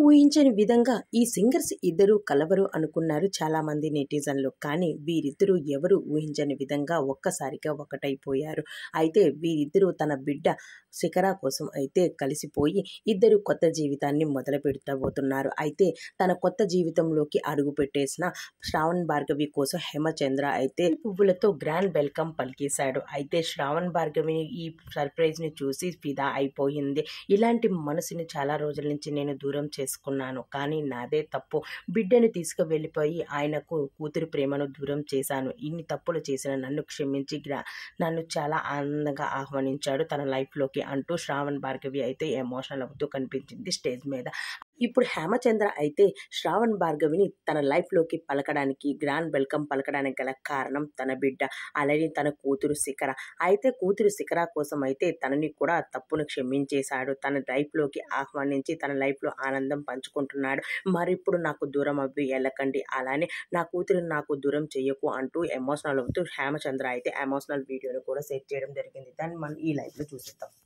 ఊహించని విధంగా ఈ సింగర్స్ ఇద్దరు కలవరు అనుకున్నారు చాలామంది నెటిజన్లు కానీ వీరిద్దరూ ఎవరు ఊహించని విధంగా ఒక్కసారిగా ఒకటైపోయారు అయితే వీరిద్దరూ తన బిడ్డ శిఖర కోసం అయితే కలిసిపోయి ఇద్దరు కొత్త జీవితాన్ని మొదలు పెడతాబోతున్నారు అయితే తన కొత్త జీవితంలోకి అడుగు పెట్టేసిన శ్రావణ్ భార్గవి కోసం హేమచంద్ర అయితే పువ్వులతో గ్రాండ్ వెల్కమ్ పలికేశాడు అయితే శ్రావణ్ భార్గవిని ఈ సర్ప్రైజ్ ని చూసి ఫిదా అయిపోయింది ఇలాంటి మనసుని చాలా రోజుల నుంచి నేను దూరం చేసుకున్నాను కానీ నాదే తప్పు బిడ్డను తీసుకువెళ్ళిపోయి ఆయనకు కూతురు ప్రేమను దూరం చేశాను ఇన్ని తప్పులు చేసిన నన్ను క్షమించి గ్రా నన్ను చాలా ఆనందంగా ఆహ్వానించాడు తన లైఫ్లోకి అంటూ శ్రావణ్ భార్గవి అయితే ఎమోషనల్ అవుతూ కనిపించింది స్టేజ్ మీద ఇప్పుడు హేమచంద్ర అయితే శ్రావణ్ భార్గవిని తన లైఫ్లోకి పలకడానికి గ్రాండ్ వెల్కమ్ పలకడానికి గల కారణం తన బిడ్డ అలాగే తన కూతురు శిఖర అయితే కూతురు శిఖర కోసం అయితే తనని కూడా తప్పును క్షమించేశాడు తన లైఫ్లోకి ఆహ్వానించి తన లైఫ్లో ఆనందం పంచుకుంటున్నాడు మరి ఇప్పుడు నాకు దూరం అవ్వి వెళ్ళకండి అలానే నా కూతురు నాకు దూరం చెయ్యకు అంటూ ఎమోషనల్ అవుతూ హేమచంద్ర అయితే ఎమోషనల్ వీడియోని కూడా సెట్ చేయడం జరిగింది దాన్ని మనం ఈ లైఫ్లో చూసిద్దాం